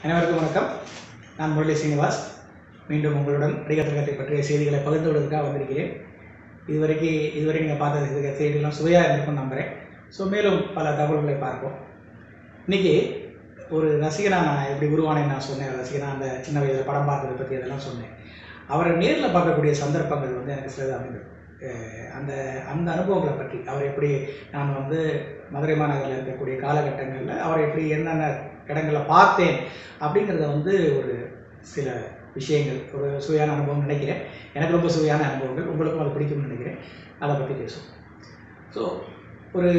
அனைவருக்கும் வணக்கம் நான் முரளி சீனிவாஸ் மீண்டும் உங்களுடன் நடிகர் திலகத்தை பற்றிய செய்திகளை பகிர்ந்து கொள்வதற்காக வந்திருக்கிறேன் இதுவரைக்கும் இதுவரை நீங்கள் பார்த்த இது செய்திகள்லாம் சுவையாக இருக்கும் நம்புகிறேன் ஸோ மேலும் பல தகவல்களை பார்ப்போம் இன்னைக்கு ஒரு ரசிகனாக நான் எப்படி உருவானேன்னு நான் சொன்னேன் ரசிகனாக அந்த சின்ன வயதில் படம் பார்த்ததை பற்றி அதெல்லாம் சொன்னேன் அவரை நேரில் பார்க்கக்கூடிய சந்தர்ப்பங்கள் வந்து எனக்கு சிலது அமைந்தது அஹ் அந்த அந்த அனுபவங்களை பற்றி அவர் எப்படி நான் வந்து மதுரை மாநகரில் இருக்கக்கூடிய காலகட்டங்களில் அவர் எப்படி என்னென்ன இடங்களை பார்த்தேன் அப்படிங்கிறத வந்து ஒரு சில விஷயங்கள் ஒரு சுவையான அனுபவம் நினைக்கிறேன் எனக்கு ரொம்ப சுவையான அனுபவங்கள் உங்களுக்கும் அது பிடிக்கும்னு நினைக்கிறேன் அதை பற்றி பேசுவோம் ஸோ ஒரு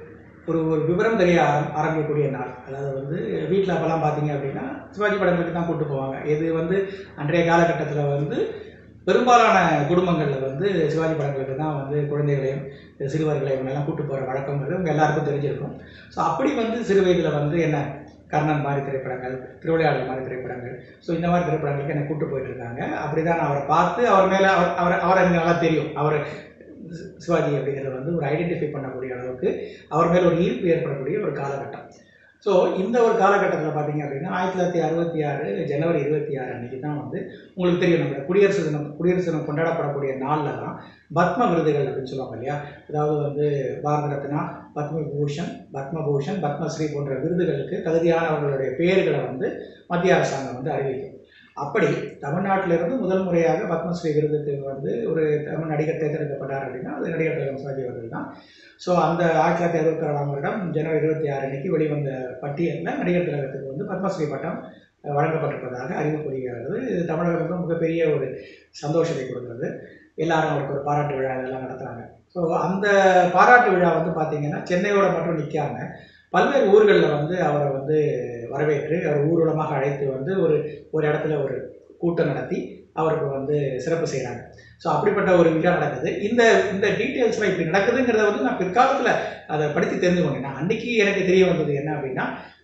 ஒரு ஒரு விவரம் தெரிய ஆரம் ஆரம்பிக்கக்கூடிய நாள் அதாவது வந்து வீட்டில் அப்போல்லாம் பார்த்தீங்க அப்படின்னா சிவாஜி படங்களுக்கு தான் கூட்டு போவாங்க இது வந்து அன்றைய காலகட்டத்தில் வந்து பெரும்பாலான குடும்பங்களில் வந்து சிவாஜி படங்களுக்கு தான் வந்து குழந்தைகளையும் சிறுவர்களையும் எல்லாம் கூட்டு போகிற வழக்கங்கிறது உங்கள் எல்லாருக்கும் தெரிஞ்சிருக்கும் ஸோ அப்படி வந்து சிறு வயதில் வந்து என்ன கர்ணன் மாதிரி திரைப்படங்கள் திருவிளையாடல் மாதிரி திரைப்படங்கள் ஸோ இந்த மாதிரி திரைப்படங்களுக்கு என்னை கூட்டு போயிட்டு இருக்காங்க அப்படி தான் நான் அவரை பார்த்து அவர் மேலே அவர் அவர் அவரை எனக்கு நல்லா தெரியும் அவர் சி- சிவாஜி அப்படிங்கிறத வந்து ஒரு ஐடென்டிஃபை பண்ணக்கூடிய அளவுக்கு அவர் மேலே ஒரு ஈர்ப்பு ஏற்படக்கூடிய ஒரு காலகட்டம் ஸோ இந்த ஒரு காலகட்டத்தில் பார்த்தீங்க அப்படின்னா ஆயிரத்தி தொள்ளாயிரத்தி அறுபத்தி ஆறு ஜனவரி இருபத்தி ஆறு அன்றைக்கி தான் வந்து உங்களுக்கு தெரியும் நம்ம குடியரசு தினம் குடியரசு தினம் கொண்டாடப்படக்கூடிய நாளில் தான் பத்ம விருதுகள் அப்படின்னு சொல்லுவாங்க இல்லையா அதாவது வந்து பாரத ரத்னா பத்ம விபூஷன் பத்மபூஷன் பத்மஸ்ரீ போன்ற விருதுகளுக்கு தகுதியானவர்களுடைய பெயர்களை வந்து மத்திய அரசாங்கம் வந்து அறிவிக்கும் அப்படி தமிழ்நாட்டிலிருந்து முதல் முறையாக பத்மஸ்ரீ விருதுக்கு வந்து ஒரு தமிழ் நடிகர் தேர்ந்தெடுக்கப்பட்டார் அப்படின்னா அது நடிகர் திலகம் சிவாஜி அவர்கள் தான் ஸோ அந்த ஆயிரத்தி தொள்ளாயிரத்தி அறுபத்தி ஆறாம் வருடம் ஜனவரி இருபத்தி ஆறு அன்னைக்கு வெளிவந்த பட்டியலில் நடிகர் திலகத்துக்கு வந்து பத்மஸ்ரீ பட்டம் அஹ், வழங்கப்பட்டிருப்பதாக அறிவு புரிகிறது இது தமிழர்களுக்கு மிகப்பெரிய ஒரு சந்தோஷத்தை கொடுக்கிறது எல்லாரும் அவருக்கு ஒரு பாராட்டு விழா இதெல்லாம் நடத்துகிறாங்க ஸோ அந்த பாராட்டு விழா வந்து பார்த்தீங்கன்னா சென்னையோட மட்டும் நிற்காம பல்வேறு ஊர்களில் வந்து அவரை வந்து வரவேற்று அவர் ஊர்வலமாக அழைத்து வந்து ஒரு ஒரு இடத்துல ஒரு கூட்டம் நடத்தி அவருக்கு வந்து சிறப்பு செய்கிறாங்க ஸோ அப்படிப்பட்ட ஒரு விழா நடக்குது இந்த இந்த டீட்டெயில்ஸ்லாம் இப்படி நடக்குதுங்கிறத வந்து நான் பிற்காலத்தில் அதை படித்து தெரிந்து கொண்டேன் நான் அன்னைக்கு எனக்கு தெரிய வந்தது என்ன அப்படின்னா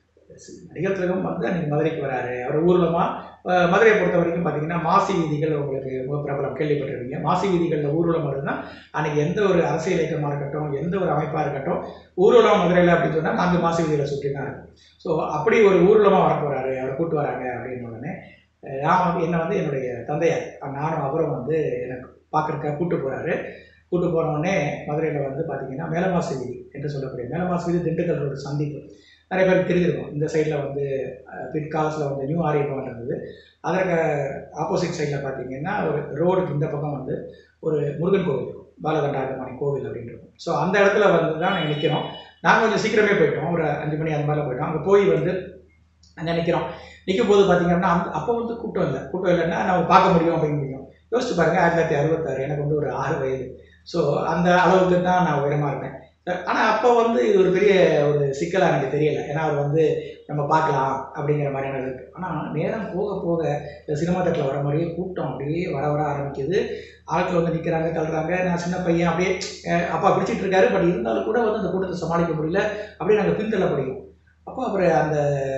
நடிகர் திலகம் வந்து அன்னைக்கு மதுரைக்கு வராரு அவர் ஊர்வலமாக மதுரையை பொறுத்த வரைக்கும் பார்த்தீங்கன்னா மாசி வீதிகள் உங்களுக்கு ரொம்ப பிரபலம் கேள்விப்பட்டிருப்பீங்க மாசி வீதிகளில் ஊர்வலம் வருதுன்னா அன்னைக்கு எந்த ஒரு அரசியல் இயக்கமாக இருக்கட்டும் எந்த ஒரு அமைப்பாக இருக்கட்டும் ஊர்வலம் மதுரையில் அப்படின்னு சொன்னால் நான்கு மாசி வீதியில் சுற்றி தான் இருக்கும் ஸோ அப்படி ஒரு ஊர்வலமாக வர போகிறாரு அவரை கூட்டு வராங்க அப்படின்னு உடனே அஹ் நான் வந்து என்னை வந்து என்னுடைய தந்தையார் நானும் அவரும் வந்து எனக்கு பார்க்குறக்க கூட்டு போகிறாரு கூட்டு போன உடனே மதுரையில் வந்து பார்த்தீங்கன்னா மேலமாசி வீதி என்று சொல்லக்கூடிய மேலமாசி வீதி திண்டுக்கல் ரோடு சந்திப்பு நிறைய பேருக்கு தெரிஞ்சிருக்கும் இந்த சைடில் வந்து அஹ், பிற்காலத்தில் வந்து நியூ ஆரிய பவன் இருந்தது அதற்கு ஆப்போசிட் சைடில் பார்த்தீங்கன்னா ஒரு ரோடுக்கு இந்த பக்கம் வந்து ஒரு முருகன் கோவில் இருக்கும் பாலகண்டாரமாணி கோவில் அப்படின்னு இருக்கும் ஸோ அந்த இடத்துல வந்து தான் நாங்கள் நிற்கிறோம் நாங்கள் கொஞ்சம் சீக்கிரமே போயிட்டோம் ஒரு அஞ்சு மணி அந்த மாதிரிலாம் போயிட்டோம் அங்கே போய் வந்து அங்கே நிற்கிறோம் நிற்கும் போது பார்த்தீங்கன்னா அந்த அப்போ வந்து கூட்டம் இல்லை கூட்டம் இல்லைன்னா நம்ம பார்க்க முடியும் அப்படின்னு முடியும் யோசிச்சு பாருங்க ஆயிரத்தி தொள்ளாயிரத்தி அறுபத்தாறு எனக்கு வந்து ஒரு ஆறு வயது ஸோ அந்த அளவுக்கு தான் நான் உயரமாக இருப்பேன் ஆனால் அப்போ வந்து இது ஒரு பெரிய ஒரு சிக்கலாக எனக்கு தெரியல ஏன்னா அவர் வந்து நம்ம பார்க்கலாம் அப்படிங்கிற மாதிரியான இருக்கு ஆனால் நேரம் போக போக இந்த சினிமா தேட்டரில் வர மாதிரியே கூட்டம் அப்படியே வர வர ஆரம்பிக்குது ஆட்கள் வந்து நிற்கிறாங்க தள்ளுறாங்க நான் சின்ன பையன் அப்படியே அஹ், அப்பா பிடிச்சிட்டு இருக்காரு பட் இருந்தாலும் கூட வந்து அந்த கூட்டத்தை சமாளிக்க முடியல அப்படியே நாங்கள் பின்தள்ளப்படுகிறோம் அப்போ அவர் அந்த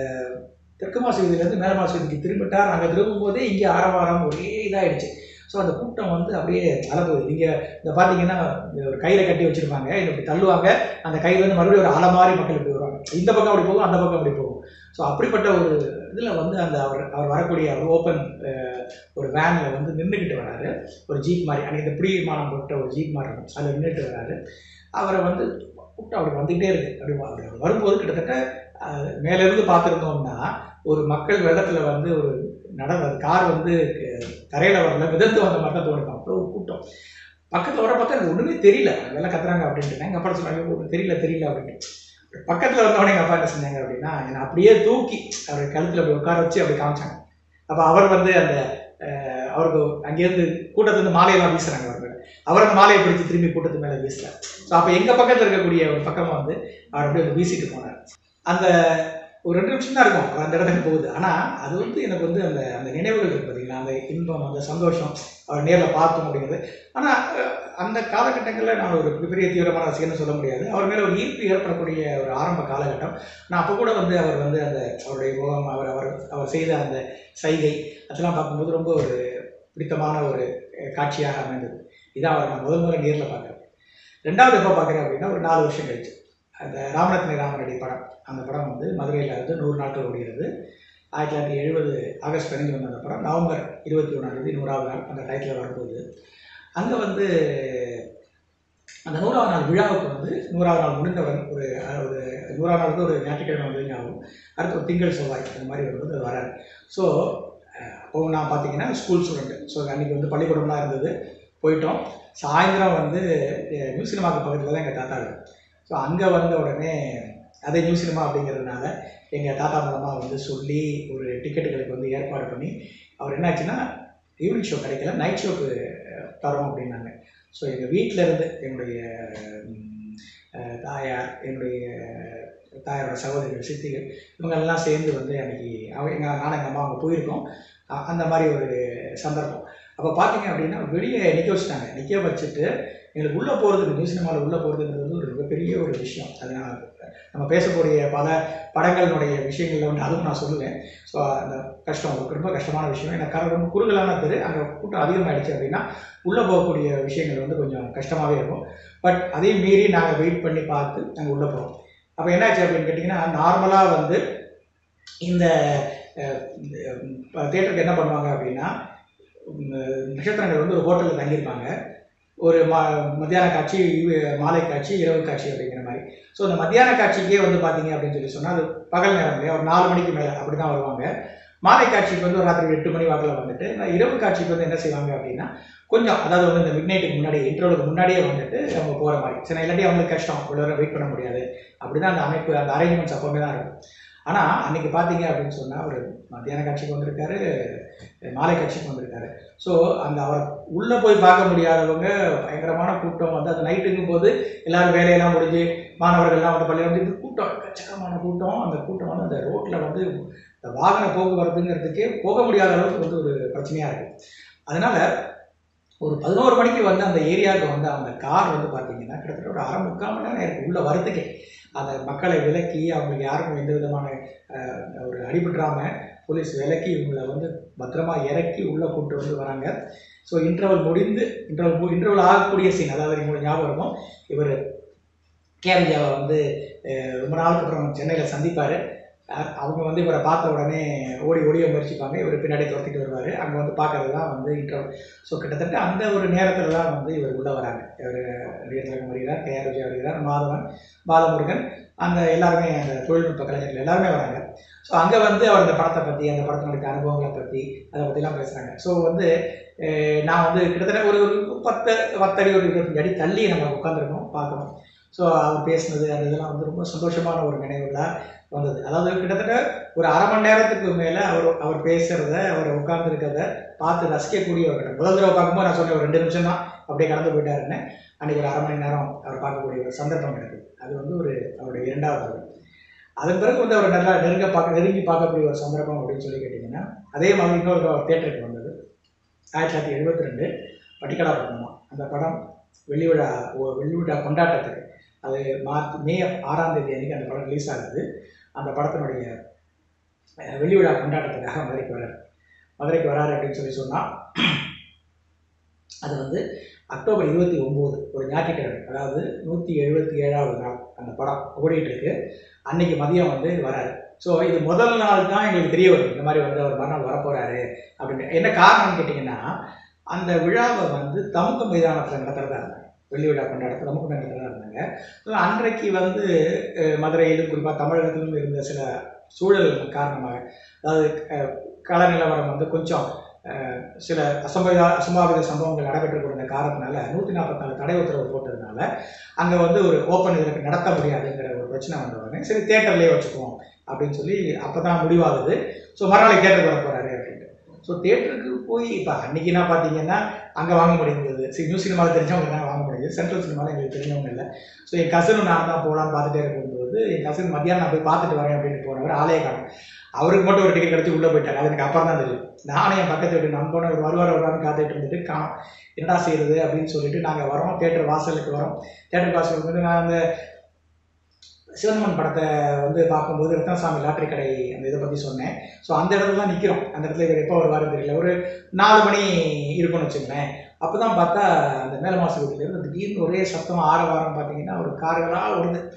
தெற்கு மாசு வீதியிலேருந்து மேல மாசு வீதிக்கு திரும்பிட்டார் நாங்கள் திரும்பும்போதே இங்கே ஆரவாரம் ஒரே இதாகிடுச்சு ஸோ அந்த கூட்டம் வந்து அப்படியே அலப்புது நீங்கள் இந்த பார்த்தீங்கன்னா இந்த ஒரு கையில் கட்டி வச்சுருப்பாங்க இதை இப்படி தள்ளுவாங்க அந்த கையில் வந்து மறுபடியும் ஒரு அலை மாதிரி மக்கள் இப்படி வருவாங்க இந்த பக்கம் அப்படி போகும் அந்த பக்கம் அப்படி போகும் ஸோ அப்படிப்பட்ட ஒரு இதில் வந்து அந்த அவர் அவர் வரக்கூடிய ஒரு ஓப்பன் ஒரு வேனில் வந்து நின்றுக்கிட்டு வராரு ஒரு ஜீப் மாதிரி அன்றைக்கி இந்த பிடி விமானம் போட்ட ஒரு ஜீப் மாதிரி இருக்கும் அதில் நின்றுட்டு வராரு அவரை வந்து கூட்டம் அப்படி வந்துக்கிட்டே இருக்கு அப்படி வ- அப்படி வரும்போது கிட்டத்தட்ட அஹ், மேலிருந்து பார்த்துருந்தோம்னா ஒரு மக்கள் வெள்ளத்தில் வந்து ஒரு நடந்த கார் வந்து தரையில் வரல மிதந்து வந்த மாதிரி தான் தோணுது அவ்வளோ ஒரு கூட்டம் பக்கத்தில் வர பார்த்தா எனக்கு ஒன்றுமே தெரியல எல்லாம் கத்துறாங்க அப்படின்ட்டு எங்கள் அப்பா சொன்னாங்க "ஒண்ணும் தெரியல தெரியல அப்படின்ட்டு பக்கத்தில் வந்தவொடனே எங்கள் அப்பா என்ன செஞ்சாங்க அப்படின்னா என்னை அப்படியே தூக்கி அவர் கழுத்தில் அப்படி உட்கார வச்சு அப்படி காமிச்சாங்க அப்போ அவர் வந்து அந்த அஹ், அவருக்கு அங்கேருந்து கூட்டத்துலேருந்து மாலையெல்லாம் வீசுறாங்க அவர் மேல. அவர் அந்த மாலையை பிடிச்சி திரும்பி கூட்டத்து மேலே வீசுறாரு ஸோ அப்போ எங்கள் பக்கத்தில் இருக்கக்கூடிய ஒரு பக்கமாக வந்து அவர் அப்படியே வந்து வீசிட்டு போனார் அந்த ஒரு ரெண்டு நிமிஷம் தான் இருக்கும் அவர் அந்த இடத்துக்கு போகுது ஆனால் அது வந்து எனக்கு வந்து அந்த அந்த நினைவுகள் இருக்கு பார்த்தீங்களா அந்த இன்பம் அந்த சந்தோஷம் அவர் நேரில் பார்த்தோம் அப்படிங்கிறது ஆனால் அந்த காலகட்டங்களில் நான் ஒரு மிகப்பெரிய தீவிரமான ரசிகன்னு சொல்ல முடியாது அவர் மேலே ஒரு ஈர்ப்பு ஏற்படக்கூடிய ஒரு ஆரம்ப காலகட்டம் நான் அப்போ கூட வந்து அவர் வந்து அந்த அவருடைய முகம் அவர் அவர் அவர் செய்த அந்த சைகை அதெல்லாம் பார்க்கும்போது ரொம்ப ஒரு பிடித்தமான ஒரு அஹ், காட்சியாக அமைந்தது இதான் அவர் நான் முதல் முதல்ல நேரில் பார்க்குறேன் ரெண்டாவது எப்போ பார்க்குறேன் அப்படின்னா ஒரு நாலு வருஷம் கழிச்சு அந்த ராமரத்ன ராமரெடி படம் அந்த படம் வந்து மதுரையில் வந்து நூறு நாட்கள் ஓடுகிறது ஆயிரத்தி தொள்ளாயிரத்தி எழுபது ஆகஸ்ட் பதினஞ்சு வந்த அந்த படம் நவம்பர் இருபத்தி ஒன்றாந்தேதி நூறாவது நாள் அந்த டைட்டில் வரும்போது அங்கே வந்து அந்த நூறாவது நாள் விழாவுக்கு வந்து நூறாவது நாள் முடிந்தவன் ஒரு அஹ், ஒரு நூறாவது நாள் வந்து ஒரு ஞாயிற்றுக்கிழமை வந்து ஞாபகம் அடுத்து ஒரு திங்கள் செவ்வாய் அந்த மாதிரி வரும்போது அது வராரு ஸோ அப்போ நான் பார்த்தீங்கன்னா ஸ்கூல் ஸ்டூடெண்ட் ஸோ அன்றைக்கி வந்து பள்ளிக்கூடம்லாம் இருந்தது போயிட்டோம் சாயந்தரம் வந்து அஹ், நியூ சினிமாவுக்கு பக்கத்தில் தான் எங்கள் தாத்தா வீடு ஸோ அங்கே வந்த உடனே அதே நியூ சினிமா அப்படிங்கிறதுனால எங்கள் தாத்தா மூலமாக வந்து சொல்லி ஒரு டிக்கெட்டுகளுக்கு வந்து ஏற்பாடு பண்ணி அவர் என்னாச்சுன்னா ஈவினிங் ஷோ கிடைக்கல நைட் ஷோக்கு தரோம் அப்படின்னாங்க ஸோ எங்கள் வீட்டில் இருந்து என்னுடைய ம், அஹ், தாயார் என்னுடைய தாயாரோட சகோதரிகள் சித்திகள் இவங்கெல்லாம் சேர்ந்து வந்து அன்றைக்கி அவங்க எங்கள் நானும் எங்கள் அம்மா அவங்க போயிருக்கோம் அ- அந்த மாதிரி ஒரு சந்தர்ப்பம் அப்போ பார்த்தீங்க அப்படின்னா வெளியே நிற்க வச்சுட்டாங்க நிற்க வச்சுட்டு எங்களுக்கு உள்ளே போகிறதுக்கு நியூ சினிமாவில் உள்ளே போகிறதுங்கிறது வந்து ஒரு மிகப்பெரிய ஒரு விஷயம் அது நான் நம்ம பேசக்கூடிய பல படங்களுடைய விஷயங்களில் வந்து அதுவும் நான் சொல்லுவேன் ஸோ அந்த கஷ்டம் ஒரு ரொம்ப கஷ்டமான விஷயம் எனக்கு கர- ரொம்ப குறுகலான தெரு அங்கே கூட்டம் அதிகமாகிடுச்சு அப்படின்னா உள்ளே போகக்கூடிய விஷயங்கள் வந்து கொஞ்சம் கஷ்டமாகவே இருக்கும் பட் அதையும் மீறி நாங்கள் வெயிட் பண்ணி பார்த்து நாங்கள் உள்ளே போகிறோம் அப்போ என்னாச்சு அப்படின்னு கேட்டிங்கன்னா நார்மலாக வந்து இந்த தேட்டருக்கு என்ன பண்ணுவாங்க அப்படின்னா உம், நட்சத்திரங்கள் வந்து ஒரு ஹோட்டலில் தங்கியிருப்பாங்க ஒரு மா மத்தியான காட்சி இவ- மாலை காட்சி இரவு காட்சி அப்படிங்கிற மாதிரி ஸோ இந்த மத்தியான காட்சிக்கே வந்து பார்த்தீங்க அப்படின்னு சொல்லி சொன்னால் அது பகல் நேரம் இல்லையா ஒரு நாலு மணிக்கு மேலே அப்படி தான் வருவாங்க மாலை காட்சிக்கு வந்து ஒரு ராத்திரி எட்டு மணி வாக்கில் வந்துட்டு நான் இரவு காட்சிக்கு வந்து என்ன செய்வாங்க அப்படின்னா கொஞ்சம் அதாவது வந்து இந்த மிட் நைட்டுக்கு முன்னாடி இன்டர்வலுக்கு முன்னாடியே வந்துட்டு அவங்க போகிற மாதிரி சரி இல்லாட்டி அவங்களுக்கு கஷ்டம் இவ்வளோ நேரம் வெயிட் பண்ண முடியாது அப்படி தான் அந்த அமைப்பு அந்த அரேஞ்ச்மெண்ட்ஸ் அப்போவே தான் இருக்கும் ஆனால் அன்னைக்கு பார்த்தீங்க அப்படின்னு சொன்னால் ஒரு மத்தியான காட்சிக்கு வந்திருக்காரு மாலை காட்சிக்கு வந்திருக்காரு ஸோ அந்த அவர் உள்ளே போய் பார்க்க முடியாதவங்க பயங்கரமான கூட்டம் வந்து அது நைட்டுங்கும் போது எல்லாரும் வேலையெல்லாம் முடிஞ்சு மாணவர்கள்லாம் வந்து பள்ளியில் வந்து இது கூட்டம் எக்கச்சக்கமான கூட்டம் அந்த கூட்டம் வந்து அந்த ரோட்டில் வந்து இந்த வாகன போக்குவரத்துங்கிறதுக்கே போக முடியாத அளவுக்கு வந்து ஒரு பிரச்சனையாக இருக்குது அதனால் ஒரு பதினோரு மணிக்கு வந்து அந்த ஏரியாவுக்கு வந்து அந்த கார் வந்து பார்த்தீங்கன்னா கிட்டத்தட்ட ஒரு அரை முக்கால் மணி நேரம் எனக்கு உள்ளே வரத்துக்கே அந்த மக்களை விலக்கி அவங்களுக்கு யாருக்கும் எந்த விதமான அஹ், ஒரு அடிபட்டுறாமல் போலீஸ் விலக்கி இவங்களை வந்து பத்திரமா இறக்கி உள்ளே கூப்பிட்டு வந்து வராங்க ஸோ இன்டர்வல் முடிந்து இன்டர்வல் இன்டர்வல் ஆகக்கூடிய சீன் அதாவது உங்களுக்கு ஞாபகம் இருக்கும் இவர் கேரளாவை வந்து அஹ், ரொம்ப நாளுக்கு அப்புறம் சென்னையில் சந்திப்பார் அவங்க வந்து இவரை பார்த்த உடனே ஓடி ஓடிய முயற்சிப்பாங்க இவர் பின்னாடி துரத்திட்டு வருவார் அங்கே வந்து பார்க்கறது தான் வந்து இன்டர்வல் ஸோ கிட்டத்தட்ட அந்த ஒரு நேரத்தில் தான் வந்து இவர் உள்ளே வராங்க இவர் வீரலகம் வருகிறார் கே ஆர் விஜயா வருகிறார் மாதவன் பாலமுருகன் அந்த எல்லாருமே அந்த தொழில்நுட்ப கலைஞர்கள் எல்லாருமே வராங்க ஸோ அங்கே வந்து அவர் இந்த படத்தை பற்றி அந்த படத்தினுடைய அனுபவங்களை பற்றி அதை பற்றிலாம் பேசுகிறாங்க ஸோ வந்து அஹ், நான் வந்து கிட்டத்தட்ட ஒரு ஒரு பத்து பத்தடி ஒரு இருபத்தஞ்சு அடி தள்ளி நம்ம உட்காந்துருக்கோம் பார்க்கணும் ஸோ அவர் பேசுனது அந்த இதெல்லாம் வந்து ரொம்ப சந்தோஷமான ஒரு நினைவுகளாக வந்தது அதாவது கிட்டத்தட்ட ஒரு அரை மணி நேரத்துக்கு மேலே அவர் அவர் பேசுகிறத அவர் உட்கார்ந்துருக்கிறத பார்த்து ரசிக்கக்கூடிய ஒரு கட்டம் முதல் தடவை பார்க்கும்போது நான் சொன்னேன் ஒரு ரெண்டு நிமிஷம் தான் அப்படியே கடந்து போயிட்டாருன்னு அன்றைக்கி ஒரு அரை மணி நேரம் அவர் பார்க்கக்கூடிய ஒரு சந்தர்ப்பம் கிடைக்குது அது வந்து ஒரு அவருடைய இரண்டாவது தடவை அதன் பிறகு வந்து அவர் நல்லா நெருங்க பார்க்க நெருங்கி பார்க்கக்கூடிய ஒரு சந்தர்ப்பம் அப்படின்னு சொல்லி கேட்டிங்கன்னா அதே மாதிரி இன்னொரு ஒரு தேட்டருக்கு வந்தது ஆயிரத்தி தொள்ளாயிரத்தி எழுபத்தி ரெண்டு பட்டிக்கடா பட்டணமா அந்த படம் வெள்ளி விழா ஒ- வெள்ளி விழா கொண்டாட்டத்துக்கு அது மார்ச் மே ஆறாம் தேதி அன்னைக்கு அந்த படம் ரிலீஸ் ஆகுது அந்த படத்தினுடைய அஹ், வெள்ளி விழா கொண்டாட்டத்துக்காக மதுரைக்கு வராரு மதுரைக்கு வராரு அப்படின்னு சொல்லி சொன்னால் அது வந்து அக்டோபர் இருபத்தி ஒம்பது ஒரு ஞாயிற்றுக்கிழமை அதாவது நூற்றி எழுபத்தி ஏழாவது நாள் அந்த படம் ஓடிட்டு இருக்கு அன்னைக்கு மதியம் வந்து வராரு ஸோ இது முதல் நாள் தான் எங்களுக்கு தெரிய வருது இந்த மாதிரி வந்து அவர் மறுநாள் வரப்போறாரு அப்படின்னு என்ன காரணம்னு கேட்டிங்கன்னா அந்த விழாவை வந்து தமுக்க மைதானத்தில் நடத்துறதா இருந்தாங்க வெள்ளி விழா கொண்டாடத்தில் தமுக்க மைதானத்தில் தான் இருந்தாங்க ஸோ அன்றைக்கு வந்து அஹ், மதுரையிலும் குறிப்பாக தமிழகத்திலும் இருந்த சில சூழல் காரணமாக அதாவது அஹ், கள நிலவரம் வந்து கொஞ்சம் அஹ், சில அசம்பவித அசம்பாவித சம்பவங்கள் நடைபெற்று கொண்ட காரணத்தினால நூற்றி நாற்பத்தாலு தடை உத்தரவு போட்டதுனால அங்கே வந்து ஒரு ஓப்பன் இதற்கு நடத்த முடியாதுங்கிற ஒரு பிரச்சனை வந்த உடனே சரி தேட்டர்லேயே வச்சுக்குவோம் அப்படின்னு சொல்லி அப்போ தான் முடிவாகுது ஸோ மறுநாளைக்கு தேட்டருக்கு வர போகிறாரு அப்படின்ட்டு ஸோ தேட்டருக்கு போய் இப்போ அன்றைக்கினா பார்த்தீங்கன்னா அங்கே வாங்க முடியுது சரி நியூ சினிமாவில் தெரிஞ்சவங்க தான் வாங்க முடியுது சென்ட்ரல் சினிமாவில் எங்களுக்கு தெரிஞ்சவங்க இல்லை ஸோ என் கசனும் நான் தான் போகலான்னு பார்த்துட்டே இருக்கும்போது என் கசன் மத்தியானம் நான் போய் பார்த்துட்டு வரேன் அப்படின்னு போனவர் ஆலய காணும் அவருக்கு மட்டும் ஒரு டிக்கெட் கிடச்சி உள்ளே போயிட்டார் அது எனக்கு அப்புறம் தான் தெரியும் நானும் என் பக்கத்து வீட்டு நான் போன ஒரு வருவார் வருவார்னு காத்துட்டு இருந்துட்டு காணோம் என்னடா செய்யறது அப்படின்னு சொல்லிட்டு நாங்கள் வரோம் தேட்டர் வாசலுக்கு வரோம் தேட்டர் வாசலுக்கு வந்து நான் அந்த சிவந்தமன் படத்தை வந்து பார்க்கும்போது ரத்னசாமி லாட்டரி கடை அந்த இதை பற்றி சொன்னேன் ஸோ அந்த இடத்துல தான் நிற்கிறோம் அந்த இடத்துல இவர் எப்போ வருவாருன்னு தெரியல ஒரு நாலு மணி இருக்கும்னு வச்சுக்கோங்களேன் அப்போ தான் பார்த்தா அந்த மேலமாசு வீட்டிலேருந்து திடீர்னு ஒரே சத்தம் ஆரவாரம் பார்த்தீங்கன்னா ஒரு கார்களாக வருது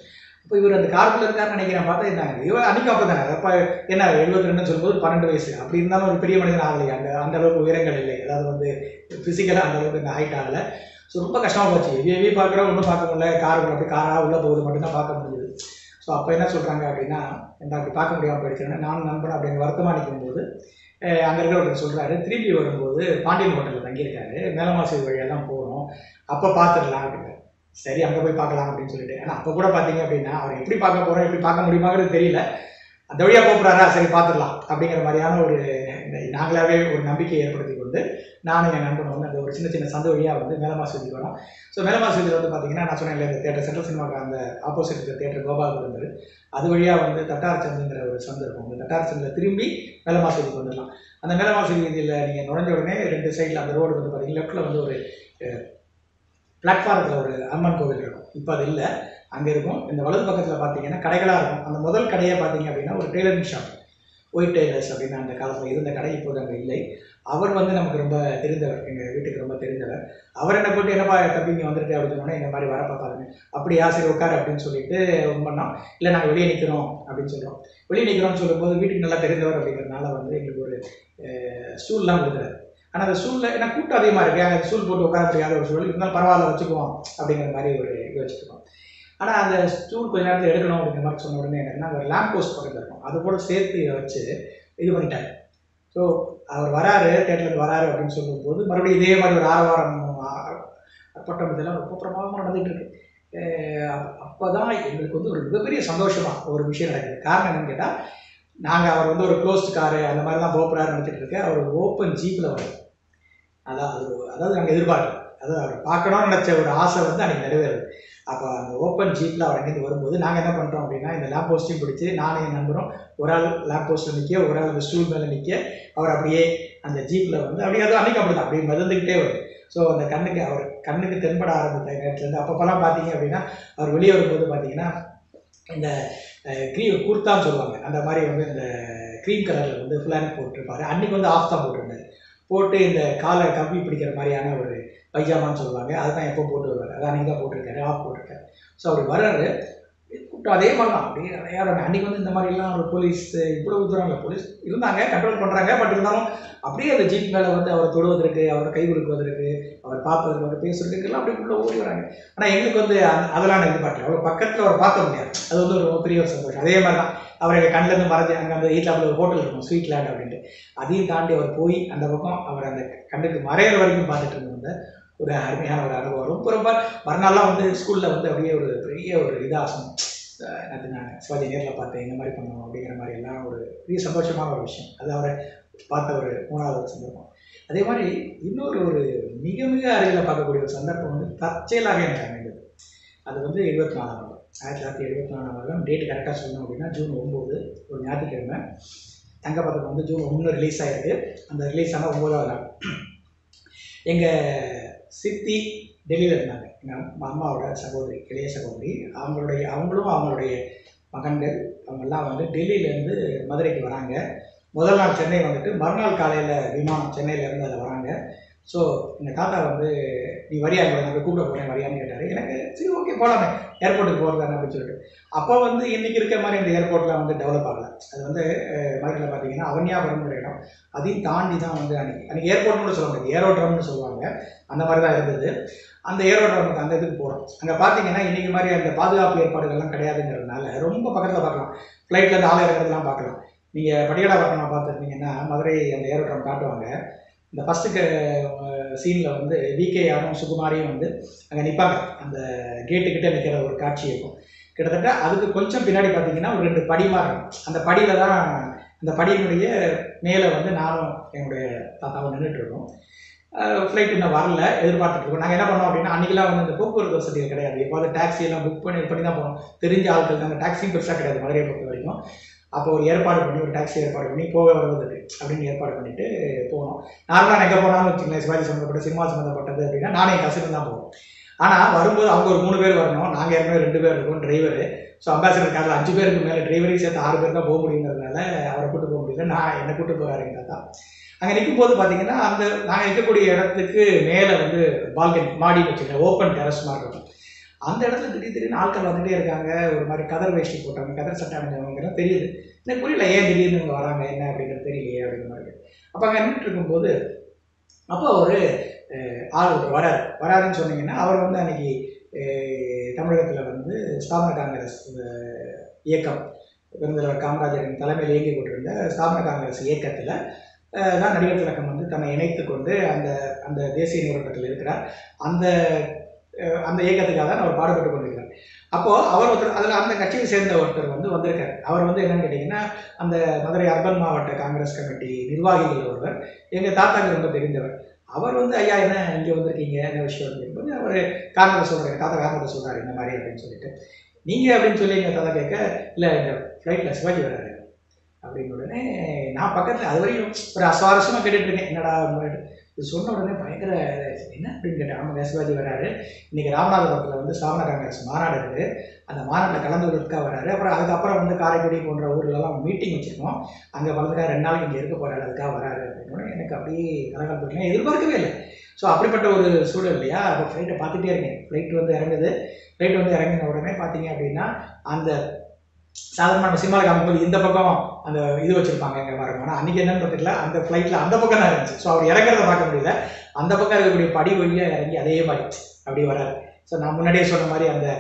இப்போ இவர் அந்த காருக்குள்ள இருக்காருன்னு நினைக்கிறேன் பார்த்தா இருந்தாங்க இவர் அன்னைக்கு அப்போ தானே அப்போ என்ன எழுபத்தி ரெண்டுன்னு சொல்லும்போது பன்னெண்டு வயசு அப்படி இருந்தாலும் ஒரு பெரிய மனிதன் ஆகலையே அந்த அந்த அளவுக்கு உயரங்கள் இல்லை அதாவது வந்து ஃபிசிக்கலாக அந்த அளவுக்கு இந்த ஹைட் ஆகலை ஸோ ரொம்ப கஷ்டமாக போச்சு எவி எவி பார்க்குறோம் ஒன்றும் பார்க்க முடியல காருக்குள்ள அப்படி காராக உள்ளே போகுது மட்டும்தான் பார்க்க முடியுது ஸோ அப்போ என்ன சொல்கிறாங்க அப்படின்னா என்ன அப்படி பார்க்க முடியாமல் போயிடுச்சுன்னா நான் நண்பன் அப்படிங்க வருத்தமாக நிற்கும்போது அங்கே இருக்கிற ஒருத்தர் சொல்கிறாரு திருப்பி வரும்போது பாண்டியன் ஹோட்டலில் தங்கியிருக்காரு மேலமாசி வழியாக தான் போகணும் அப்போ பார்த்துடலாம் அப்படின்னு சரி அங்கே போய் பார்க்கலாம் அப்படின்னு சொல்லிட்டு ஆனால் அப்போ கூட பார்த்தீங்க அப்படின்னா அவர் எப்படி பார்க்க போகிறோம் எப்படி பார்க்க முடியுமாங்கிறது தெரியல அந்த வழியாக போகிறாரா சரி பார்த்துடலாம் அப்படிங்கிற மாதிரியான ஒரு நாங்களாவே ஒரு நம்பிக்கையை ஏற்படுத்தி கொண்டு நானும் என் நண்பன் வந்து அந்த ஒரு சின்ன சின்ன சந்த வழியாக வந்து மேலமாசுவதி வரோம் ஸோ மேலமாசுவதியில் வந்து பார்த்தீங்கன்னா நான் சொன்னேன் இந்த தேட்டர் சென்ட்ரல் சினிமாவுக்கு அந்த ஆப்போசிட் இருக்கிற தேட்டர் கோபால் இருந்தார் அது வழியாக வந்து தட்டார் சந்துங்கிற ஒரு சந்து இருக்கும் அந்த தட்டார் சந்தில் திரும்பி மேலமாசுவதிக்கு வந்துடலாம் அந்த மேலமாசுவதி வீதியில் நீங்கள் நுழைஞ்ச உடனே ரெண்டு சைடில் அந்த ரோடு வந்து பார்த்தீங்கன்னா லெஃப்ட்டில் வந்து ஒரு பிளாட்ஃபாரத்தில் ஒரு அம்மன் கோவில் இருக்கும் இப்போ அது இல்லை அங்கே இருக்கும் இந்த வலது பக்கத்தில் பார்த்தீங்கன்னா கடைகளாக இருக்கும் அந்த முதல் கடையை பார்த்தீங்க அப்படின்னா ஒரு டெய்லரிங் ஷாப் ஒயிட் டெய்லர்ஸ் அப்படின்னு அந்த காலத்தில் இருந்த கடை இப்போது அங்கே இல்லை அவர் வந்து நமக்கு ரொம்ப தெரிந்தவர் எங்கள் வீட்டுக்கு ரொம்ப தெரிந்தவர் அவர் என்ன போட்டு என்னப்பா தம்பி இங்கே வந்துருக்கு அப்படின்னு சொன்னால் இந்த மாதிரி வரப்பா பாருங்க அப்படியா சரி உட்கார் அப்படின்னு சொல்லிட்டு இது பண்ணோம் இல்லை நாங்கள் வெளியே நிற்கிறோம் அப்படின்னு சொல்கிறோம் வெளியே நிற்கிறோம்னு சொல்லும்போது வீட்டுக்கு நல்லா தெரிந்தவர் அப்படிங்கிறதுனால வந்து எங்களுக்கு ஒரு ஸ்டூல்லாம் கொடுக்குறாரு ஆனால் அந்த ஸ்டூலில் ஏன்னா கூட்டம் அதிகமாக இருக்குது அங்கே ஸ்டூல் போட்டு உட்கார முடியாத ஒரு சூழல் இருந்தாலும் பரவாயில்ல வச்சுக்குவோம் அப்படிங்கிற மாதிரி ஒரு இது வச்சுருக்கோம் ஆனால் அந்த ஸ்டூல் கொஞ்ச நேரத்தில் எடுக்கணும் அப்படிங்கிற மாதிரி சொன்ன உடனே என்னன்னா ஒரு லேம்ப் போஸ்ட் பக்கத்தில் இருக்கும் அது கூட சேர்த்து இதை வச்சு இது பண்ணிட்டாரு ஸோ அவர் வராரு தேட்டருக்கு வராரு அப்படின்னு சொல்லும்போது மறுபடியும் இதே மாதிரி ஒரு ஆரவாரம் பட்டம் இதெல்லாம் ரொம்ப பிரமாதமாக நடந்துகிட்டு இருக்கு அப்போ தான் எங்களுக்கு வந்து ஒரு மிகப்பெரிய சந்தோஷமாக ஒரு விஷயம் நடக்குது காரணம் என்னன்னு கேட்டால் நாங்கள் அவர் வந்து ஒரு க்ளோஸ்ட் காரு அந்த மாதிரி தான் போகிறாரு நினச்சிட்டு இருக்கு அவர் ஓப்பன் ஜீப்பில் வரும் அதான் அது அதாவது நாங்கள் எதிர்பார்க்கல அதாவது அவர் பார்க்கணும்னு நினச்ச ஒரு ஆசை வந்து அன்றைக்கி நிறைவேறுது அப்போ அந்த ஓப்பன் ஜீப்பில் அவர் அங்கேருந்து வரும்போது நாங்கள் என்ன பண்ணுறோம் அப்படின்னா இந்த லேம்ப் போஸ்ட்டையும் பிடிச்சி நானும் என் நண்பரும் ஒரு ஆள் லேம்ப் போஸ்ட்டில் நிற்க ஒரு ஆள் அந்த ஸ்டூல் மேலே நிற்க அவர் அப்படியே அந்த ஜீப்பில் வந்து அப்படியே அது அன்றைக்கி அப்படி தான் அப்படியே மிதந்துக்கிட்டே வரும் ஸோ அந்த கண்ணுக்கு அவர் கண்ணுக்கு தென்பட ஆரம்பித்த நேரத்துலேருந்து அப்பப்போலாம் பார்த்தீங்க அப்படின்னா அவர் வெளியே வரும்போது பார்த்தீங்கன்னா இந்த க்ரீம் குர்த்தான்னு சொல்லுவாங்க அந்த மாதிரி வந்து இந்த க்ரீம் கலரில் வந்து ஃபுல்லாக போட்டிருப்பாரு அன்றைக்கி வந்து ஆஃப் தான் போட்டிருந்தாரு போட்டு இந்த காலை கம்பி பிடிக்கிற மாதிரியான ஒரு பைஜாமான்னு சொல்லுவாங்க அதுதான் எப்போ போட்டு வருவார் அதான் அன்றைக்கி தான் போட்டிருக்காரு ஆஃப் போட்டிருக்காரு ஸோ அப்படி வர்றாரு கூட்டம் அதே மாதிரி தான் அப்படியே நிறையா அன்றைக்கி வந்து இந்த மாதிரிலாம் ஒரு போலீஸ் இவ்வளோ தூரம் இல்லை போலீஸ் இருந்தாங்க கண்ட்ரோல் பண்ணுறாங்க பட் இருந்தாலும் அப்படியே அந்த ஜீப் மேலே வந்து அவர் தொடுவதற்கு அவரை கை கொடுக்குவதற்கு அவர் பார்ப்பதற்கு அவர் பேசுறதுக்கு எல்லாம் அப்படி உள்ள ஓடி வராங்க ஆனால் எங்களுக்கு வந்து அதெல்லாம் நான் எதிர்பார்க்கல அவர் பக்கத்தில் அவர் பார்க்க முடியாது அது வந்து ஒரு பெரிய ஒரு சந்தோஷம் அதே மாதிரி தான் அவர் எங்கள் கண்ணிலேருந்து மறைஞ்சு அங்கே அந்த வீட்டில் ஒரு ஹோட்டல் இருக்கும் ஸ்வீட் லேண்ட் அப்படின்ட்டு அதையும் தாண்டி அவர் போய் அந்த பக்கம் அவர் அந்த கண்ணுக்கு மறையிற வரைக்கும் பார்த்துட்டு இருந்த ஒரு அருமையான ஒரு அனுபவம் ரொம்ப ரொம்ப மறுநாள்லாம் வந்து ஸ்கூலில் வந்து அப்படியே ஒரு பெரிய ஒரு இதாசம் அது நான் சிவாஜி நேரில் பார்த்தேன் இந்த மாதிரி பண்ணணும் அப்படிங்கிற மாதிரி எல்லாம் ஒரு பெரிய சந்தோஷமான ஒரு விஷயம் அது அவரை பார்த்த ஒரு மூணாவது ஒரு சந்தர்ப்பம் அதே மாதிரி இன்னொரு ஒரு மிக மிக அருகில் பார்க்கக்கூடிய ஒரு சந்தர்ப்பம் வந்து தற்செயலாக எனக்கு அமைந்தது அது வந்து எழுபத்தி நாலாம் வருடம் ஆயிரத்தி தொள்ளாயிரத்தி எழுபத்தி நாலாம் வருடம் டேட் கரெக்டாக சொல்லணும் அப்படின்னா ஜூன் ஒம்பது ஒரு ஞாயிற்றுக்கிழமை தங்கப்பதக்கம் வந்து ஜூன் ஒன்று ரிலீஸ் ஆகிருக்கு அந்த ரிலீஸ் ஆனால் ஒம்பதாவது நாள் எங்கள் சித்தி டெல்லியில் இருந்தாங்க எங்கள் அம்மாவோட சகோதரி இளைய சகோதரி அவங்களுடைய அவங்களும் அவங்களுடைய மகன்கள் அவங்கெல்லாம் வந்து டெல்லியிலேருந்து மதுரைக்கு வராங்க முதல் நாள் சென்னை வந்துட்டு மறுநாள் காலையில் விமானம் சென்னையிலேருந்து அதில் வராங்க ஸோ எங்கள் தாத்தா வந்து நீ வரியா இங்கே நாங்கள் கூப்பிட போகிறேன் வரியான்னு கேட்டார் எனக்கு சரி ஓகே போகலாமே ஏர்போர்ட்டுக்கு போகிறதானே அப்படின்னு சொல்லிட்டு அப்போ வந்து இன்றைக்கி இருக்க மாதிரி இந்த ஏர்போர்ட்டில் வந்து டெவலப் ஆகலை அது வந்து மதுரையில் பார்த்தீங்கன்னா அவன்யாபுரம்ங்கிற இடம் அதையும் தாண்டி தான் வந்து அன்றைக்கி அன்றைக்கி ஏர்போர்ட்னு சொல்ல முடியாது ஏரோட்ரம்னு சொல்லுவாங்க அந்த மாதிரி தான் இருந்தது அந்த ஏரோட்ரமுக்கு அந்த இதுக்கு போகிறோம் அங்கே பார்த்தீங்கன்னா இன்றைக்கி மாதிரி அந்த பாதுகாப்பு ஏற்பாடுகள்லாம் கிடையாதுங்கிறதுனால ரொம்ப பக்கத்தில் பார்க்கலாம் ஃப்ளைட்டில் ஆள் இறங்குறதுலாம் பார்க்கலாம் நீங்கள் படிக்கடா பட்டணம் பார்த்துருந்தீங்கன்னா மதுரை அந்த ஏரோட்ரம் காட்டுவாங்க இந்த ஃபஸ்ட்டு சீனில் வந்து விகேஆரும் சுகுமாரியும் வந்து அங்கே நிற்பாங்க அந்த கேட்டுக்கிட்ட நிற்கிற ஒரு காட்சி இருக்கும் கிட்டத்தட்ட அதுக்கு கொஞ்சம் பின்னாடி பார்த்தீங்கன்னா ஒரு ரெண்டு படி மாதிரி இருக்கும் அந்த படியில் தான் அந்த படியினுடைய மேலே வந்து நானும் என்னுடைய தாத்தாவும் நின்றுட்டு இருக்கோம் ஃப்ளைட் இன்னும் வரல எதிர்பார்த்துட்டு இருக்கோம் நாங்கள் என்ன பண்ணோம் அப்படின்னா அன்றைக்கெல்லாம் வந்து இந்த போக்குவரத்து வசதிகள் கிடையாது எப்போது டாக்ஸி எல்லாம் புக் பண்ணி பண்ணி தான் போனோம் தெரிஞ்ச ஆட்கள் நாங்கள் டாக்ஸியும் பெருசாக கிடையாது மதுரையை பொறுத்த வரைக்கும் அப்போ ஒரு ஏற்பாடு பண்ணி ஒரு டாக்ஸி ஏற்பாடு பண்ணி போக வருவதற்கு அப்படின்னு ஏற்பாடு பண்ணிட்டு போனோம் நார்மலாக எங்கே போனாலும் வச்சுங்களேன் சிவாஜி சம்மந்தப்பட்ட சினிமா சம்மந்தப்பட்டது அப்படின்னா நானே என் கசின் தான் போவோம் ஆனால் வரும்போது அவங்க ஒரு மூணு பேர் வரணும் நாங்கள் ஏற்கனவே ரெண்டு பேர் இருக்கோம் டிரைவர் ஸோ அம்பாசிடர் காரில் அஞ்சு பேருக்கு மேலே டிரைவரையும் சேர்த்து ஆறு பேர் தான் போக முடியுங்கிறதுனால அவரை கூட்டு போக முடியல நான் என்னை கூட்டு போகிறாரு எங்கள் தாத்தா அங்கே நிற்கும் போது பார்த்தீங்கன்னா அந்த நாங்கள் இருக்கக்கூடிய இடத்துக்கு மேலே வந்து பால்கனி மாடின்னு வச்சுக்கோங்க ஓப்பன் டெரஸ் மாதிரி இருக்கும் அந்த இடத்துல திடீர் திடீர்னு ஆட்கள் வந்துட்டே இருக்காங்க ஒரு மாதிரி கதர் வேஷ்டி போட்டாங்க கதர் சட்டை அணிஞ்சவங்க தெரியுது எனக்கு புரியல ஏன் திடீர்னு இவங்க வராங்க என்ன அப்படிங்கிறது தெரியலையே அப்படிங்கிற மாதிரி அப்போ அங்கே நின்றுட்டு இருக்கும்போது அப்போ ஒரு அஹ், ஆள் ஒருத்தர் வராரு வராருன்னு சொன்னீங்கன்னா அவர் வந்து அன்னைக்கு தமிழகத்தில் வந்து ஸ்தாபன காங்கிரஸ் அஹ், இயக்கம் பெருந்தலைவர் காமராஜரின் தலைமையில் இயங்கி கொண்டிருந்த ஸ்தாபன காங்கிரஸ் இயக்கத்தில் தான் நடிகர் திலகம் வந்து தன்னை இணைத்து கொண்டு அந்த அந்த தேசிய நிறுவனத்தில் இருக்கிறார் அந்த அஹ், அந்த இயக்கத்துக்காக தான் அவர் பாடுபட்டு கொண்டிருக்கிறார் அப்போது அவர் ஒருத்தர் அதில் அந்த கட்சியை சேர்ந்த ஒருத்தர் வந்து வந்திருக்கார் அவர் வந்து என்னன்னு கேட்டிங்கன்னா அந்த மதுரை அர்பன் மாவட்ட காங்கிரஸ் கமிட்டி நிர்வாகிகள் ஒருவர் எங்கள் தாத்தாக்கு ரொம்ப தெரிந்தவர் அவர் வந்து ஐயா என்ன இங்கே வந்திருக்கீங்க என்ன விஷயம் அப்படிங்கும்போது அவர் காரணத்தை சொல்கிறாரு தாத்தா காரணத்தை சொல்கிறாரு இந்த மாதிரி அப்படின்னு சொல்லிட்டு நீங்கள் அப்படின்னு சொல்லி எங்கள் தாத்தா கேட்க இல்லை இந்த ஃப்ளைட்டில் சிவாஜி வராரு அப்படின்னு உடனே நான் பக்கத்தில் அது வரையும் ஒரு அசுவாரஸ்யமாக கேட்டுட்டு இருக்கேன் என்னடா உங்கள்கிட்ட இது சொன்ன உடனே பயங்கர இதாயிடுச்சு. என்ன அப்படின்னு கேட்டேன் ஆமாம் சிவாஜி வராரு இன்னைக்கு ராமநாதபுரத்தில் வந்து ஸ்தாபன காங்கிரஸ் மாநாடு இருக்குது அந்த மாநாட்டில் கலந்துக்கிறதுக்காக வராரு அப்புறம் அதுக்கப்புறம் வந்து காரைக்குடி போன்ற ஊர்லலாம் மீட்டிங் வச்சுருக்கோம் அங்கே வளர்ந்துக்கா ரெண்டு நாளைக்கு இங்கே இருக்க போகிறாரு அதுக்காக வராரு அப்படின்னு எனக்கு அப்படியே கலகலப்பு எதிர்பார்க்கவே இல்லை ஸோ அப்படிப்பட்ட ஒரு சூழல் இல்லையா அப்போ ஃப்ளைட்டை பார்த்துட்டே இருக்கேன் ஃப்ளைட் வந்து இறங்குது ஃப்ளைட் வந்து இறங்கின உடனே பார்த்தீங்க அப்படின்னா அந்த சாதாரண நம்ம சினிமாவில் காமிக்கும்போது இந்த பக்கம் அந்த இது வச்சுருப்பாங்க எங்கே பாருங்க ஆனால் அன்றைக்கி என்னன்னு பார்த்தீங்களா அந்த ஃப்ளைட்டில் அந்த பக்கம் தான் இருந்துச்சு ஸோ அவர் இறங்குறத பார்க்க முடியல அந்த பக்கம் இருக்கக்கூடிய படி வழியாக இறங்கி அதே மாதிரி அப்படியே வராரு ஸோ நான் முன்னாடியே சொன்ன மாதிரி அந்த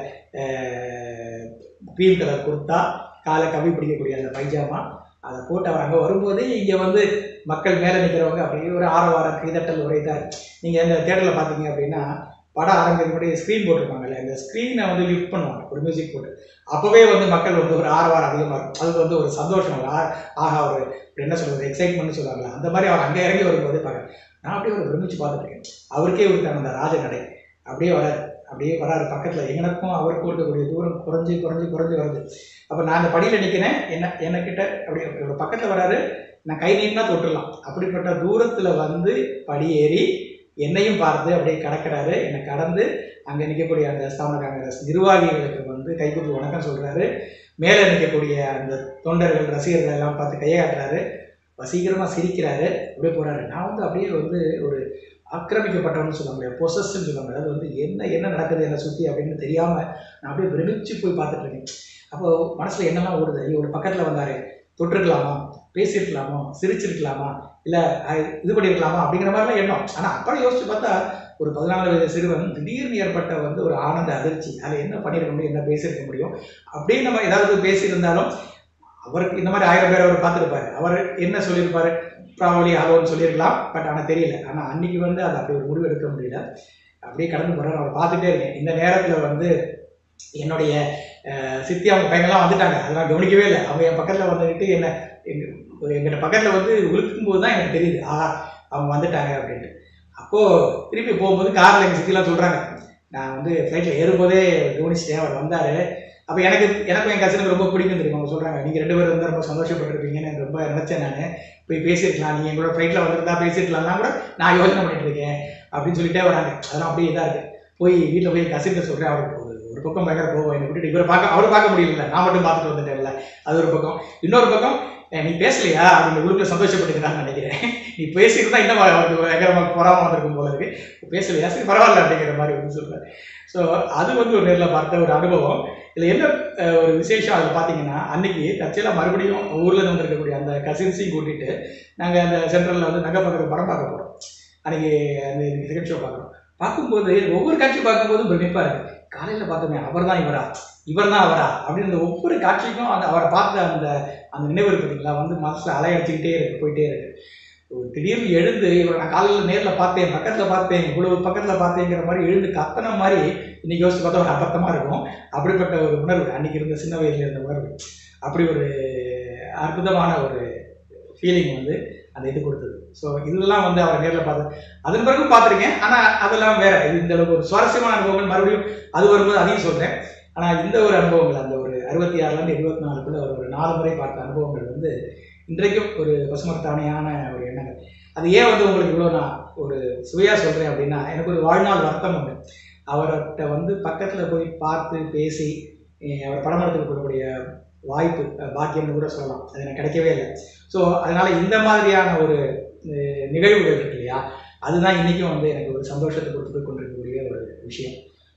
பீம் கலர் குர்த்தா காலை கவி பிடிக்கக்கூடிய அந்த பைஜாமா அதை போட்டு அவர் அங்கே வரும்போதே இங்கே வந்து மக்கள் மேலே நிற்கிறவங்க அப்படியே ஒரு ஆரவாரம் கைதட்டல் உரைத்தார் நீங்கள் இந்த தேட்டரில் பார்த்தீங்க அப்படின்னா படம் ஆரம்பிக்க முன்னாடி ஸ்க்ரீன் போட்டிருப்பாங்கல்ல இந்த ஸ்க்ரீனை வந்து லிஃப்ட் பண்ணுவாங்க ஒரு மியூசிக் போட்டு அப்போவே வந்து மக்கள் வந்து ஒரு ஆரவாரம் அதிகமாக இருக்கும் அதுக்கு வந்து ஒரு சந்தோஷம் ஒரு ஆ- ஆஹா ஒரு ஒரு என்ன சொல்கிறது எக்ஸைட்மெண்ட் சொல்லுவாங்கல்ல அந்த மாதிரி அவர் அங்கே இறங்கி வரும்போதே பார்க்குறேன் நான் அப்படியே ஒரு பிரமிச்சு பார்த்துட்டு இருக்கேன் அவருக்கே ஒரு அந்த ராஜ நடை அப்படியே வராரு அப்படியே வராரு பக்கத்தில் எனக்கும் அவருக்கும் இருக்கக்கூடிய தூரம் குறைஞ்சி குறைஞ்சி குறைஞ்சி வருது அப்போ நான் அந்த படியில் நிற்கிறேன் என்ன என்னக்கிட்ட அப்படியே ஒரு பக்கத்தில் வராரு நான் கை நீட்டினா தொட்டுடலாம் அப்படிப்பட்ட தூரத்தில் வந்து படி ஏறி என்னையும் பார்த்து அப்படியே கடக்கிறாரு என்னை கடந்து அங்கே நிற்கக்கூடிய அந்த ஸ்தாபன காங்கிரஸ் நிர்வாகிகளுக்கு வந்து கைகூப்பி வணக்கம் சொல்கிறாரு மேலே நிற்கக்கூடிய அந்த தொண்டர்கள் ரசிகர்கள் எல்லாம் பார்த்து கையை காட்டுறாரு வசீகரமாக சிரிக்கிறாரு அப்படியே போகிறாரு நான் வந்து அப்படியே வந்து ஒரு ஆக்கிரமிக்கப்பட்டவன்னு சொல்ல முடியாது பொசஸ்ன்னு சொல்ல முடியாது அது வந்து என்ன என்ன நடக்குது என்னை சுற்றி அப்படின்னு தெரியாமல் நான் அப்படியே பிரமிச்சு போய் பார்த்துட்டு இருக்கேன் அப்போ மனசில் என்னெல்லாம் ஓடுது ஐயோ ஒரு பக்கத்தில் வந்தாரு தொட்டிருக்கலாமா பேசியிருக்கலாமா சிரிச்சிருக்கலாமா இல்லை இது பண்ணியிருக்கலாமா அப்படிங்கிற மாதிரிலாம் எண்ணம் ஆனால் அப்புறம் யோசிச்சு பார்த்தா ஒரு பதினாலு வயது சிறுவன் திடீர்னு ஏற்பட்ட வந்து ஒரு ஆனந்த அதிர்ச்சி அதில் என்ன பண்ணியிருக்க முடியும் என்ன பேசியிருக்க முடியும் அப்படியே நம்ம ஏதாவது பேசியிருந்தாலும் அவருக்கு இந்த மாதிரி ஆயிரம் பேர் அவர் பார்த்துருப்பாரு அவர் என்ன சொல்லியிருப்பாரு ப்ராபலி ஹலோன்னு சொல்லியிருக்கலாம் பட் ஆனால் தெரியல ஆனால் அன்னைக்கு வந்து அதை அப்படி ஒரு முடிவு எடுக்க முடியல அப்படியே கடந்து போகிறார் அவரை பார்த்துட்டே இருக்கேன் இந்த நேரத்தில் வந்து என்னுடைய அஹ், சித்தி அவங்க பையங்கள்லாம் வந்துட்டாங்க அதெல்லாம் கவனிக்கவே இல்லை அவங்க என் பக்கத்தில் வந்துக்கிட்டு என்ன எங்க எங்கிட்ட பக்கத்தில் வந்து உழுக்கும் போது தான் எனக்கு தெரியுது ஆ அவங்க வந்துட்டாங்க அப்படின்ட்டு அப்போது திருப்பி போகும்போது காரில் எங்கள் சித்திலாம் சொல்கிறாங்க நான் வந்து ஃப்ளைட்டில் ஏறும்போதே கவனிச்சிட்டேன் அவர் வந்தார் அப்போ எனக்கு எனக்கும் என் கசினுக்கு ரொம்ப பிடிக்கும் தெரியும் அவங்க சொல்கிறாங்க நீங்கள் ரெண்டு பேரும் வந்து ரொம்ப சந்தோஷப்பட்டிருப்பீங்கன்னு எனக்கு ரொம்ப நினச்சேன் நான் போய் பேசியிருக்கலாம் நீங்கள் எங்களோட ஃப்ளைட்டில் வந்திருந்தா பேசியிருக்கலாம்னா கூட நான் யோசனை பண்ணிட்டு இருக்கேன் அப்படின்னு சொல்லிட்டே வராங்க அதெல்லாம் அப்படியே இதாக இருக்குது போய் வீட்டில் போய் கசின்கிட்ட சொல்கிறேன் அவருக்கு ஒரு ஒரு பக்கம் பயங்கர போவோம் என்னை விட்டுட்டு இவரை பார்க்க அவரை பார்க்க முடியல நான் மட்டும் பார்த்துட்டு வந்துட்டேன்ல அது ஒரு பக்கம் இன்னொரு பக்கம் "ஏய், நீ பேசலையா அப்படின்னு உள்ளுக்குள்ள சந்தோஷப்பட்டுக்கிறான்னு நினைக்கிறேன் நீ பேசியிருந்தா இன்னும் அவருக்கு பயங்கரமாக பொறாம வந்திருக்கும் போல இருக்கு பேசலையா சரி பரவாயில்ல அப்படிங்கிற மாதிரி வந்து சொல்கிறார் ஸோ அது வந்து ஒரு நேரில் பார்த்த ஒரு அனுபவம் இதில் என்ன அஹ், ஒரு விசேஷம் அதில் பார்த்தீங்கன்னா அன்னைக்கு தற்செயலாக மறுபடியும் ஊரில் வந்திருக்கக்கூடிய அந்த கசின்ஸையும் கூட்டிகிட்டு நாங்கள் அந்த சென்ட்ரலில் வந்து நகை பக்கத்தில் படம் பார்க்க போகிறோம் அன்னைக்கு அந்த செகண்ட் ஷோ பார்க்குறோம் பார்க்கும்போது ஒவ்வொரு காட்சி பார்க்கும்போதும் பிரமிப்பாக இருக்கு காலையில் பார்த்தோமே அவர் தான் இவரா இவர் தான் அவரா அப்படின்னு இந்த ஒவ்வொரு காட்சிக்கும் அந்த அவரை பார்த்த அந்த அந்த நினைவு இருக்கு பார்த்தீங்களா வந்து மனசில் அலையடிச்சுக்கிட்டே இருக்கு போயிட்டே இருக்கு ஒரு திடீர்னு எழுந்து இவரை நான் காலையில் நேரில் பார்த்தேன் பக்கத்தில் பார்த்தேன் இவ்வளவு பக்கத்தில் பார்த்தேங்கிற மாதிரி எழுந்து கத்தன மாதிரி இன்னைக்கு யோசிச்சு பார்த்தா ஒரு அபத்தமாக இருக்கும் அப்படிப்பட்ட ஒரு உணர்வு அன்னைக்கு இருந்த சின்ன வயதில் இருந்த உணர்வு அப்படி ஒரு அற்புதமான ஒரு ஃபீலிங் வந்து அந்த இது கொடுத்தது ஸோ இதெல்லாம் வந்து அவரை நேரில் பார்த்தேன் அதன் பிறகு பார்த்துருக்கேன் ஆனால் அதெல்லாம் வேற இது இந்த அளவுக்கு ஒரு சுவாரஸ்யமான அனுபவங்கள் மறுபடியும் அது வரும்போது அதையும் சொல்கிறேன் ஆனால் இந்த ஒரு அனுபவங்கள் அந்த ஒரு அறுபத்தி ஆறுலேருந்து இருபத்தி நாலுக்குள்ள ஒரு நாலு முறை பார்த்த அனுபவங்கள் வந்து இன்றைக்கும் ஒரு பசுமத்தானியான ஒரு எண்ணங்கள் அது ஏன் வந்து உங்களுக்கு இவ்வளோ நான் ஒரு சுவையாக சொல்கிறேன் அப்படின்னா எனக்கு ஒரு வாழ்நாள் வருத்தம் உண்டு அவர்கிட்ட வந்து பக்கத்தில் போய் பார்த்து பேசி அஹ் அவர் படம் எடுத்துக்க கொடுக்கக்கூடிய வாய்ப்பு அஹ் பாக்கியம்னு கூட சொல்லலாம் அது எனக்கு கிடைக்கவே இல்லை ஸோ அதனால் இந்த மாதிரியான ஒரு அஹ் நிகழ்வுகள் இருக்கு இல்லையா அதுதான் இன்றைக்கும் வந்து எனக்கு ஒரு சந்தோஷத்தை கொடுத்து கொண்டிருக்கக்கூடிய ஒரு விஷயம்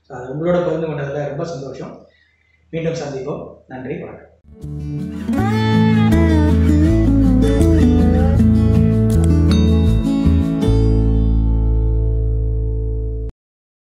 ஸோ அது உங்களோட பகிர்ந்து கொண்டதில் ரொம்ப சந்தோஷம் மீண்டும் சந்திப்போம் நன்றி வணக்கம்